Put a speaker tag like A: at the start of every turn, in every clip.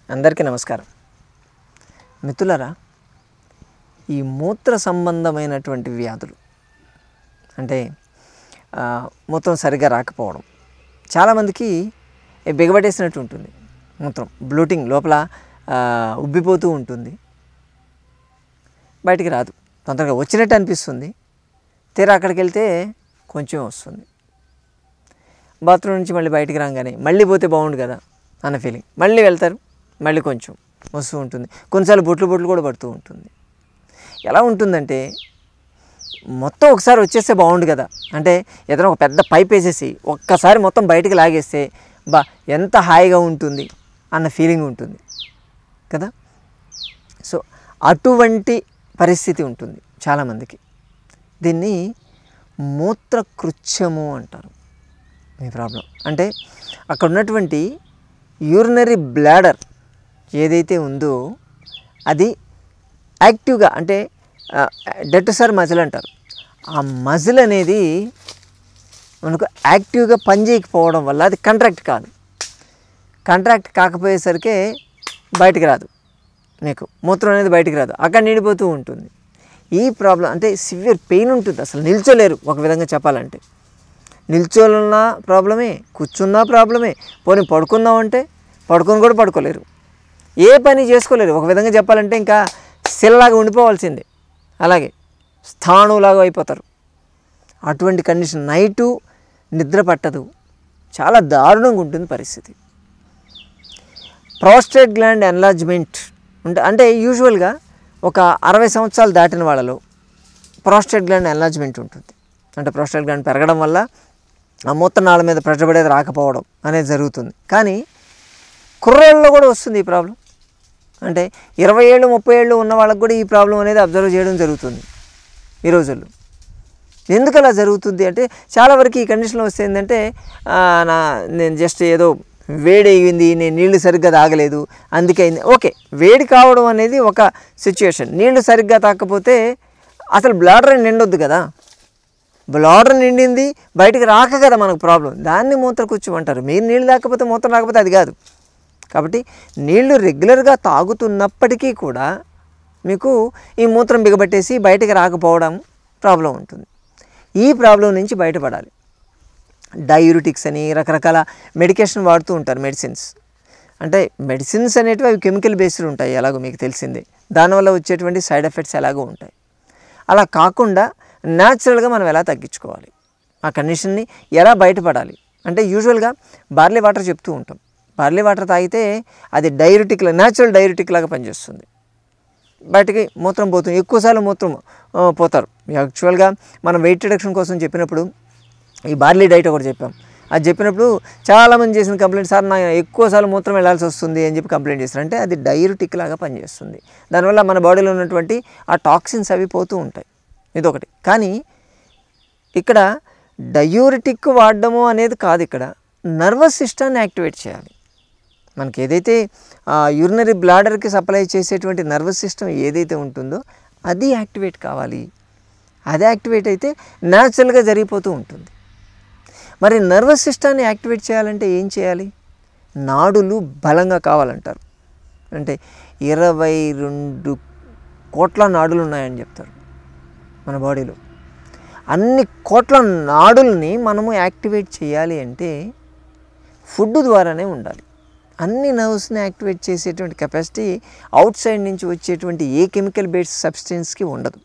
A: అందరికీ నమస్కారం మిత్రులారా ఈ మూత్ర సంబంధమైనటువంటి వ్యాధులు అంటే ఆ, మూత్రం సరిగ్గా రాకపోవడం చాలామందికి ఏ బిగబట్టేసినట్టు ఉంటుంది మూత్రం బ్లూటింగ్ లోపల ఆ, ఉబ్బిపోతూ ఉంటుంది బయటికి రాదు తొందరగా వచ్చినట్టు అనిపిస్తుంది తీరా అక్కడికి వెళ్తే కొంచెం వస్తుంది బాత్రూమ్ నుంచి మళ్ళీ బయటికి రాగానే మళ్ళీ పోతే బాగుండు కదా అన్న ఫీలింగ్ మళ్ళీ వెళ్తారు మళ్ళీ కొంచెం వస్తూ ఉంటుంది కొన్నిసార్లు బొట్లు బొట్లు కూడా పడుతూ ఉంటుంది ఎలా ఉంటుందంటే మొత్తం ఒకసారి వచ్చేస్తే బాగుండు కదా అంటే ఏదైనా ఒక పెద్ద పైప్ వేసేసి ఒక్కసారి మొత్తం బయటికి లాగేస్తే బా ఎంత హాయిగా ఉంటుంది అన్న ఫీలింగ్ ఉంటుంది కదా సో అటువంటి పరిస్థితి ఉంటుంది చాలామందికి దీన్ని మూత్రకృత్యము అంటారు మీ ప్రాబ్లం అంటే అక్కడ ఉన్నటువంటి యూరినరీ బ్లాడర్ ఏదైతే ఉందో అది యాక్టివ్గా అంటే డెట్టసార్ మజిల్ అంటారు ఆ మజిల్ అనేది మనకు యాక్టివ్గా పనిచేయకపోవడం వల్ల అది కంట్రాక్ట్ కాదు కాంట్రాక్ట్ కాకపోయేసరికి బయటికి రాదు మీకు మూత్రం అనేది బయటికి రాదు అక్కడ నిండిపోతూ ఉంటుంది ఈ ప్రాబ్లం అంటే సివియర్ పెయిన్ ఉంటుంది అసలు నిల్చోలేరు ఒక విధంగా చెప్పాలంటే నిల్చోనున్నా ప్రాబ్లమే కూర్చున్నా ప్రాబ్లమే పోనీ పడుకుందామంటే పడుకొని కూడా పడుకోలేరు ఏ పని చేసుకోలేరు ఒక విధంగా చెప్పాలంటే ఇంకా సిల్లాగా ఉండిపోవాల్సిందే అలాగే స్థాణులాగా అయిపోతారు అటువంటి కండిషన్ నైటు నిద్ర పట్టదు చాలా దారుణంగా ఉంటుంది పరిస్థితి ప్రోస్టేట్ గ్లాండ్ ఎన్లార్జ్మెంట్ అంటే అంటే యూజువల్గా ఒక అరవై సంవత్సరాలు దాటిన వాళ్ళలో ప్రోస్టేట్ గ్లాండ్ ఎన్లార్జ్మెంట్ ఉంటుంది అంటే ప్రోస్టేట్ గ్లాండ్ పెరగడం వల్ల ఆ మూత్రనాళ మీద ప్రెషర్ పడేది రాకపోవడం అనేది జరుగుతుంది కానీ కుర్రోళ్ళలో కూడా వస్తుంది ఈ ప్రాబ్లం అంటే ఇరవై ఏళ్ళు ముప్పై ఏళ్ళు ఉన్న వాళ్ళకి కూడా ఈ ప్రాబ్లం అనేది అబ్జర్వ్ చేయడం జరుగుతుంది ఈ రోజుల్లో ఎందుకు అలా జరుగుతుంది అంటే చాలా వరకు ఈ కండిషన్లో వస్తే ఏంటంటే ఆ, నా నేను జస్ట్ ఏదో వేడి అయ్యింది నేను నీళ్లు సరిగ్గా తాగలేదు అందుకే అయింది ఓకే వేడి కావడం అనేది ఒక సిచ్యుయేషన్ నీళ్లు సరిగ్గా తాకపోతే అసలు బ్లాడర్ నిండొద్దు కదా బ్లాడర్ నిండింది బయటికి రాక కదా మనకు ప్రాబ్లం దాన్ని మూత్ర కూర్చోమంటారు మీరు నీళ్ళు తాకపోతే మూత్రం రాకపోతే అది కాదు కాబట్టి నీళ్లు రెగ్యులర్గా తాగుతున్నప్పటికీ కూడా మీకు ఈ మూత్రం బిగబట్టేసి బయటికి రాకపోవడం ప్రాబ్లం ఉంటుంది ఈ ప్రాబ్లం నుంచి బయటపడాలి డయూరిటిక్స్ అని రకరకాల మెడికేషన్ వాడుతూ ఉంటారు మెడిసిన్స్ అంటే మెడిసిన్స్ అనేటివి అవి కెమికల్ బేస్డ్ ఉంటాయి ఎలాగో మీకు తెలిసిందే దానివల్ల వచ్చేటువంటి సైడ్ ఎఫెక్ట్స్ ఎలాగో ఉంటాయి అలా కాకుండా న్యాచురల్గా మనం ఎలా తగ్గించుకోవాలి ఆ కండిషన్ని ఎలా బయటపడాలి అంటే యూజువల్గా బార్లీ వాటర్ చెప్తూ ఉంటాం బార్లీ వాటర్ తాగితే అది డైరెటిక్ న్యాచురల్ డైరెటిక్ లాగా పనిచేస్తుంది బయటికి మూత్రం పోతుంది ఎక్కువసార్లు మూత్రం ఆ, పోతారు యాక్చువల్గా మనం వెయిట్ రిడక్షన్ కోసం చెప్పినప్పుడు ఈ బార్లీ డైట్ ఒకటి చెప్పాం అది చెప్పినప్పుడు చాలామంది చేసిన కంప్లైంట్ సార్ నా ఎక్కువసార్లు మూత్రం వెళ్ళాల్సి వస్తుంది అని చెప్పి కంప్లైంట్ చేస్తారు అంటే అది డైరెటిక్ లాగా పనిచేస్తుంది దానివల్ల మన బాడీలో ఉన్నటువంటి ఆ టాక్సిన్స్ అవి పోతూ ఉంటాయి ఇదొకటి కానీ ఇక్కడ డయూరిటిక్ వాడడము అనేది కాదు ఇక్కడ నర్వస్ సిస్టాన్ని యాక్టివేట్ చేయాలి మనకి ఏదైతే యూరినరీ బ్లాడర్కి సప్లై చేసేటువంటి నర్వస్ సిస్టమ్ ఏదైతే ఉంటుందో అది యాక్టివేట్ కావాలి అది యాక్టివేట్ అయితే న్యాచురల్గా జరిగిపోతూ ఉంటుంది మరి నర్వస్ సిస్టాన్ని యాక్టివేట్ చేయాలంటే ఏం చేయాలి నాడులు బలంగా కావాలంటారు అంటే ఇరవై రెండు కోట్ల నాడులు ఉన్నాయని చెప్తారు మన బాడీలో అన్ని కోట్ల నాడుల్ని మనము యాక్టివేట్ చేయాలి అంటే ఫుడ్ ద్వారానే ఉండాలి అన్ని నర్వ్స్ని యాక్టివేట్ చేసేటువంటి కెపాసిటీ అవుట్ సైడ్ నుంచి వచ్చేటువంటి ఏ కెమికల్ బేస్డ్ సబ్స్టెన్స్కి ఉండదు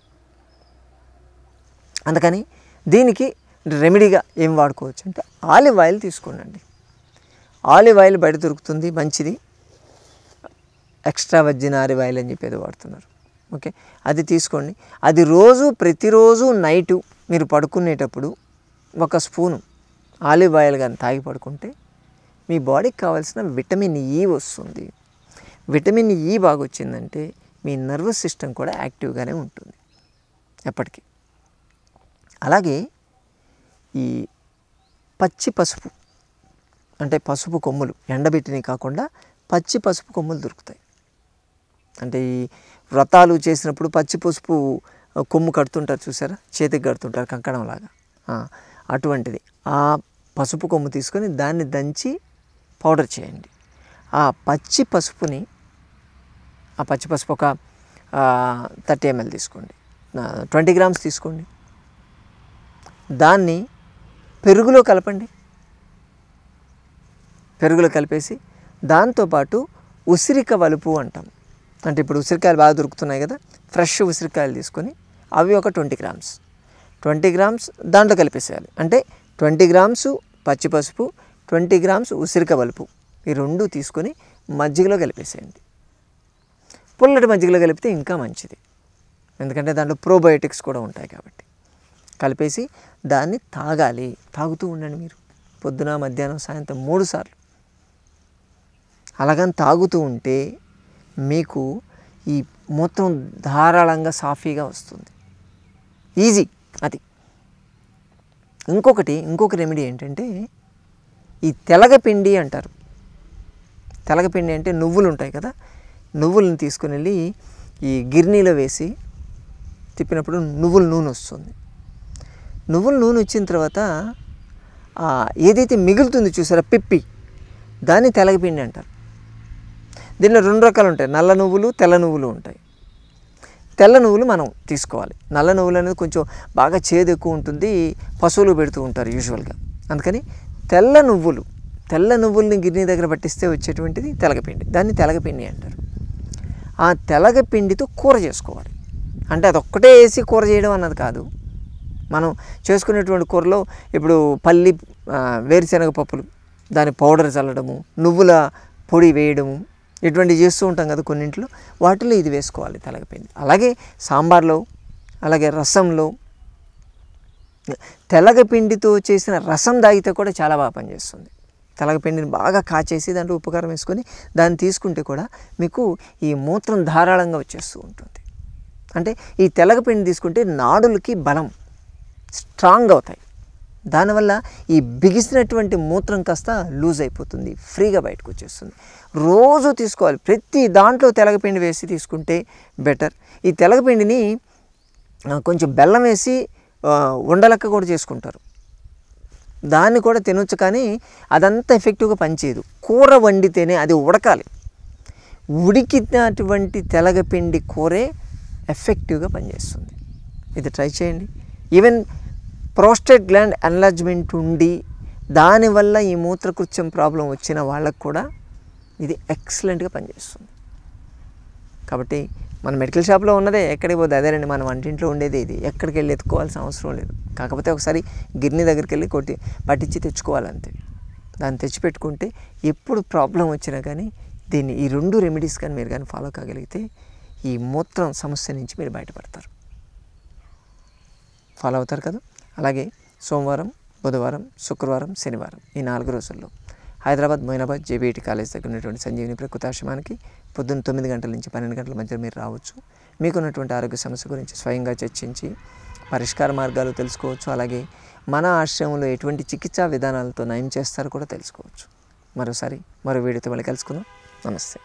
A: అందుకని దీనికి రెమెడీగా ఏం వాడుకోవచ్చు అంటే ఆలివ్ ఆయిల్ తీసుకోండి ఆలివ్ ఆయిల్ బయట దొరుకుతుంది మంచిది ఎక్స్ట్రా వర్జిన్ ఆలివ్ ఆయిల్ అని చెప్పి ఏదో వాడుతున్నారు ఓకే అది తీసుకోండి అది రోజు ప్రతిరోజు నైటు మీరు పడుకునేటప్పుడు ఒక స్పూను ఆలివ్ ఆయిల్ కానీ తాగి పడుకుంటే మీ బాడీకి కావాల్సిన విటమిన్ ఈ వస్తుంది విటమిన్ ఈ బాగా వచ్చిందంటే మీ నర్వస్ సిస్టమ్ కూడా యాక్టివ్గానే ఉంటుంది ఎప్పటికీ అలాగే ఈ పచ్చి పసుపు అంటే పసుపు కొమ్ములు ఎండబెట్టినవి కాకుండా పచ్చి పసుపు కొమ్ములు దొరుకుతాయి అంటే ఈ వ్రతాలు చేసినప్పుడు పచ్చి పసుపు కొమ్ము కడుతుంటారు చూసారా చేతికి కడుతుంటారు కంకణం లాగా ఆ, అటువంటిది ఆ పసుపు కొమ్ము తీసుకొని దాన్ని దంచి పౌడర్ చేయండి ఆ పచ్చి పసుపుని ఆ పచ్చి పసుపు ఒక థర్టీ ఎంఎల్ తీసుకోండి ట్వంటీ గ్రామ్స్ తీసుకోండి దాన్ని పెరుగులో కలపండి పెరుగులో కలిపేసి దాంతోపాటు ఉసిరిక వలుపు అంటాం అంటే ఇప్పుడు ఉసిరికాయలు బాగా దొరుకుతున్నాయి కదా ఫ్రెష్ ఉసిరికాయలు తీసుకొని అవి ఒక ట్వంటీ గ్రామ్స్ ట్వంటీ గ్రామ్స్ దాంట్లో కలిపేసేయాలి అంటే ట్వంటీ గ్రామ్స్ పచ్చి పసుపు ట్వంటీ గ్రామ్స్ ఉసిరిక వలుపు ఈ రెండు తీసుకొని మజ్జిగలో కలిపేసేయండి పుల్లటి మజ్జిగలో కలిపితే ఇంకా మంచిది ఎందుకంటే దాంట్లో ప్రోబయోటిక్స్ కూడా ఉంటాయి కాబట్టి కలిపేసి దాన్ని తాగాలి తాగుతూ ఉండండి మీరు పొద్దున మధ్యాహ్నం సాయంత్రం మూడు సార్లు అలాగని తాగుతూ ఉంటే మీకు ఈ మూత్రం ధారాళంగా సాఫీగా వస్తుంది ఈజీ అది ఇంకొకటి ఇంకొక రెమెడీ ఏంటంటే ఈ తెలగపిండి అంటారు తెలగపిండి అంటే నువ్వులు ఉంటాయి కదా నువ్వులను తీసుకుని వెళ్ళి ఈ గిర్నీలో వేసి తిప్పినప్పుడు నువ్వుల నూనె వస్తుంది నువ్వుల నూనె వచ్చిన తర్వాత ఆ ఏదైతే మిగులుతుంది చూసారా పిప్పి దాన్ని తెలగపిండి అంటారు దీనిలో రెండు రకాలు ఉంటాయి నల్ల నువ్వులు తెల్ల నువ్వులు ఉంటాయి తెల్ల నువ్వులు మనం తీసుకోవాలి నల్ల నువ్వులు అనేది కొంచెం బాగా చేదు ఎక్కువ ఉంటుంది పశువులు పెడుతూ ఉంటారు యూజువల్గా అందుకని తెల్ల నువ్వులు తెల్ల నువ్వుల్ని గిన్నె దగ్గర పట్టిస్తే వచ్చేటువంటిది తెలగపిండి దాన్ని తెలగపిండి అంటారు ఆ తెలగపిండితో కూర చేసుకోవాలి అంటే అది ఒక్కటే వేసి కూర చేయడం అన్నది కాదు మనం చేసుకునేటువంటి కూరలో ఇప్పుడు పల్లి ఆ, వేరుశనగ పప్పులు దాని పౌడర్ చల్లడము నువ్వుల పొడి వేయడము ఇటువంటివి చేస్తూ ఉంటాం కదా కొన్నింట్లో వాటిలో ఇది వేసుకోవాలి తెలగపిండి అలాగే సాంబార్లో అలాగే రసంలో తెలగపిండితో చేసిన రసం తాగితే కూడా చాలా బాగా పనిచేస్తుంది తెలగపిండిని బాగా కాచేసి దాంట్లో ఉపకారం వేసుకొని దాన్ని తీసుకుంటే కూడా మీకు ఈ మూత్రం ధారాళంగా వచ్చేస్తూ ఉంటుంది అంటే ఈ తెలగపిండి తీసుకుంటే నాడులకి బలం స్ట్రాంగ్ అవుతాయి దానివల్ల ఈ బిగిసినటువంటి మూత్రం కాస్త లూజ్ అయిపోతుంది ఫ్రీగా బయటకు వచ్చేస్తుంది రోజు తీసుకోవాలి ప్రతి దాంట్లో తెలగపిండి వేసి తీసుకుంటే బెటర్ ఈ తెలగపిండిని ఆ, కొంచెం బెల్లం వేసి ఆ, ఉండలక్క కూడా చేసుకుంటారు దాన్ని కూడా తినొచ్చు కానీ అదంతా ఎఫెక్టివ్గా పనిచేయదు కూర వండితేనే అది ఉడకాలి ఉడికినటువంటి తెలగపిండి కూరే ఎఫెక్టివ్గా పనిచేస్తుంది ఇది ట్రై చేయండి ఈవెన్ ప్రోస్టేట్ గ్లాండ్ ఎన్లార్జ్మెంట్ ఉండి దానివల్ల ఈ మూత్రకృత్యం ప్రాబ్లం వచ్చిన వాళ్ళకు కూడా ఇది ఎక్సలెంట్గా పనిచేస్తుంది కాబట్టి మన మెడికల్ షాప్లో ఉన్నదే ఎక్కడికి పోతే అదేనండి మన వంటింట్లో ఉండేది ఇది ఎక్కడికి వెళ్ళి ఎత్తుకోవాల్సిన అవసరం లేదు కాకపోతే ఒకసారి గిర్ని దగ్గరికి వెళ్ళి కొట్టి పట్టించి తెచ్చుకోవాలంతే దాన్ని తెచ్చిపెట్టుకుంటే ఎప్పుడు ప్రాబ్లం వచ్చినా కానీ దీన్ని ఈ రెండు రెమెడీస్ కానీ మీరు కానీ ఫాలో కాగలిగితే ఈ మూత్రం సమస్య నుంచి మీరు బయటపడతారు ఫాలో అవుతారు కదా అలాగే సోమవారం బుధవారం శుక్రవారం శనివారం ఈ నాలుగు రోజుల్లో హైదరాబాద్ మొయినాబాద్ జేబీఐటి కాలేజ్ దగ్గర ఉన్నటువంటి సంజీవిని ప్రకృతాశ్రమానికి పొద్దున్న తొమ్మిది గంటల నుంచి పన్నెండు గంటల మధ్య మీరు రావచ్చు మీకున్నటువంటి ఆరోగ్య సమస్య గురించి స్వయంగా చర్చించి పరిష్కార మార్గాలు తెలుసుకోవచ్చు అలాగే మన ఆశ్రమంలో ఎటువంటి చికిత్సా విధానాలతో నయం చేస్తారో కూడా తెలుసుకోవచ్చు మరోసారి మరో వీడియోతో మళ్ళీ కలుసుకుందాం నమస్తే